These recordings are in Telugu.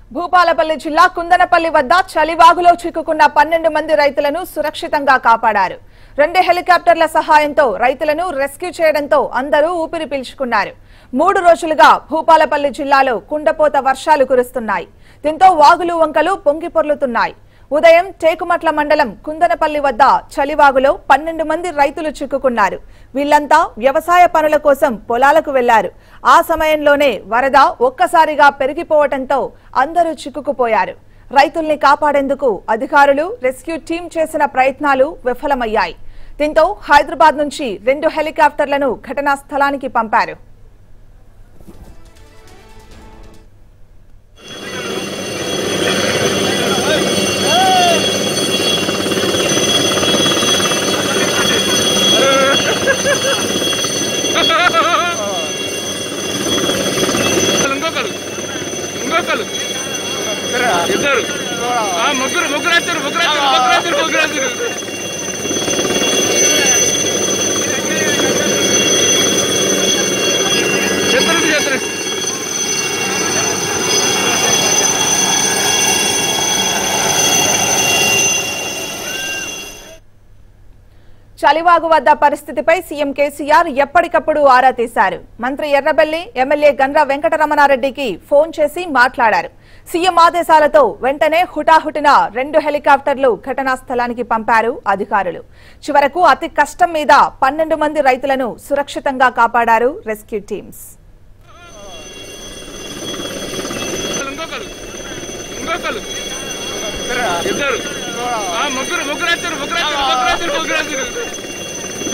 భూపాలపల్లి జిల్లా కుందనపల్లి వద్ద చలివాగులో చిక్కుకున్న పన్నెండు మంది రైతులను సురక్షితంగా కాపాడారు రెండు హెలికాప్టర్ల సహాయంతో రైతులను రెస్క్యూ చేయడంతో అందరూ ఊపిరి పీల్చుకున్నారు మూడు రోజులుగా భూపాలపల్లి జిల్లాలో కుండపోత వర్షాలు కురుస్తున్నాయి దీంతో వాగులు వంకలు పొంగి పొర్లుతున్నాయి ఉదయం టేకుమట్ల మండలం కుందనపల్లి వద్ద చలివాగులో పన్నెండు మంది రైతులు చిక్కుకున్నారు వీళ్లంతా వ్యవసాయ పనుల కోసం పొలాలకు వెళ్లారు ఆ సమయంలోనే వరద ఒక్కసారిగా పెరిగిపోవటంతో అందరూ చిక్కుకుపోయారు రైతుల్ని కాపాడేందుకు అధికారులు రెస్క్యూ టీం చేసిన ప్రయత్నాలు విఫలమయ్యాయి దీంతో హైదరాబాద్ నుంచి రెండు హెలికాప్టర్లను ఘటనా స్థలానికి పంపారు ఇంకొకరు ఇంకొకరు ఇద్దరు ఆ, ముగ్గురు ముగ్గురు వచ్చారు ముగ్గురు వచ్చారు ముగ్గురు వచ్చారు ముగ్గురు వచ్చారు చెత్తరు చెత్తరు చలివాగు వద్ద పరిస్థితిపై సీఎం కేసీఆర్ ఎప్పటికప్పుడు ఆరా తీశారు మంత్రి ఎర్రబెల్లి ఎమ్మెల్యే గండ్ర వెంకటరమణారెడ్డికి ఫోన్ చేసి మాట్లాడారు సీఎం ఆదేశాలతో వెంటనే హుటాహుటిన రెండు హెలికాప్టర్లు ఘటనా స్థలానికి పంపారు అధికారులు చివరకు అతి కష్టం మీద పన్నెండు మంది రైతులను సురక్షితంగా కాపాడారు రెస్క్యూ టీమ్స్ ఇంకొకరు ఇంకొకరు ఇద్దరు ఆ, ముగ్గురు ముగ్గురు వచ్చారు ముగ్గురు వచ్చారు ముగ్గురు వచ్చారు ముగ్గురు వచ్చారు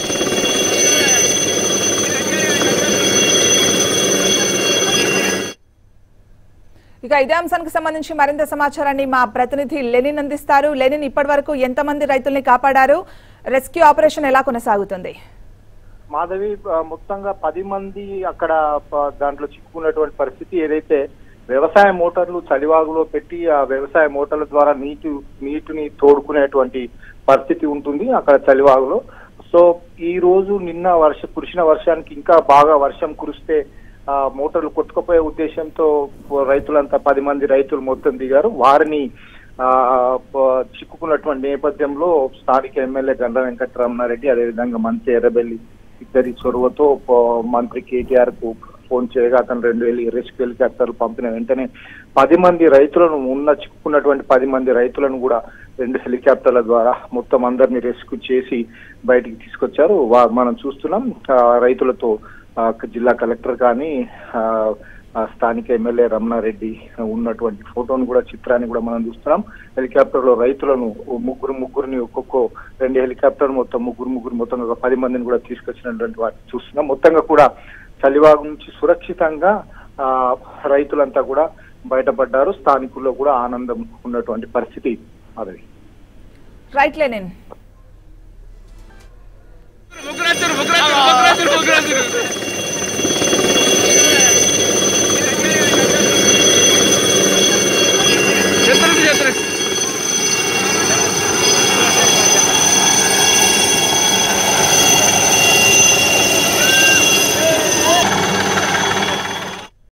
ఇక ఇదే అంశానికి సంబంధించి మరింత సమాచారాన్ని మా ప్రతినిధి లెనిన్ అందిస్తారు లెనిన్ ఇప్పటి వరకు ఎంతమంది రైతుల్ని కాపాడారు రెస్క్యూ ఆపరేషన్ ఎలా కొనసాగుతుంది మాధవి ఆ, మొత్తంగా పది మంది అక్కడ ప- దాంట్లో చిక్కుకున్నటువంటి పరిస్థితి ఏదైతే వ్యవసాయ మోటార్లు చలివాగులో పెట్టి ఆ వ్యవసాయ మోటార్ల ద్వారా నీటి నీటిని తోడుకునేటువంటి పరిస్థితి ఉంటుంది అక్కడ చలివాగులో సో ఈ రోజు నిన్న వర్ష కురిసిన వర్షానికి ఇంకా బాగా వర్షం కురిస్తే ఆ మోటార్లు కొట్టుకుపోయే ఉద్దేశంతో రైతులంతా పది మంది రైతులు మొత్తం దిగారు వారిని ఆ ప- చిక్కుకున్నటువంటి నేపథ్యంలో స్థానిక ఎమ్మెల్యే గండ్ర వెంకటరమణారెడ్డి అదేవిధంగా మంత్రి ఎర్రబెల్లి ఇద్దరి చొరవతో ప- మంత్రి కేటీఆర్ కు ఫోన్ చేయగా అతను రెండు వేలు రెస్క్యూ హెలికాప్టర్లు పంపిన వెంటనే పది మంది రైతులను ఉన్న చిక్కుకున్నటువంటి పది మంది రైతులను కూడా రెండు హెలికాప్టర్ల ద్వారా మొత్తం అందరినీ రెస్క్యూ చేసి బయటికి తీసుకొచ్చారు వా- మనం చూస్తున్నాం ఆ, రైతులతో ఆ, జిల్లా కలెక్టర్ కానీ ఆ, ఆ, స్థానిక ఎమ్మెల్యే రమణారెడ్డి ఉన్నటువంటి ఫోటోను కూడా చిత్రాన్ని కూడా మనం చూస్తున్నాం హెలికాప్టర్ లో రైతులను ఓ ముగ్గురు ముగ్గురిని ఒక్కొక్క రెండు హెలికాప్టర్ మొత్తం ముగ్గురు ముగ్గురు మొత్తం ఒక పది మందిని కూడా తీసుకొచ్చినటువంటి వాటిని చూస్తున్నాం మొత్తంగా కూడా చలివాగు నుంచి సురక్షితంగా ఆ రైతులంతా కూడా బయటపడ్డారు స్థానికుల్లో కూడా ఆనందం ఉన్నటువంటి పరిస్థితి అది రైట్ లెనిన్ ముగ్గురు వచ్చారు ముగ్గురు వచ్చారు ముగ్గురు వచ్చారు ముగ్గురు వచ్చారు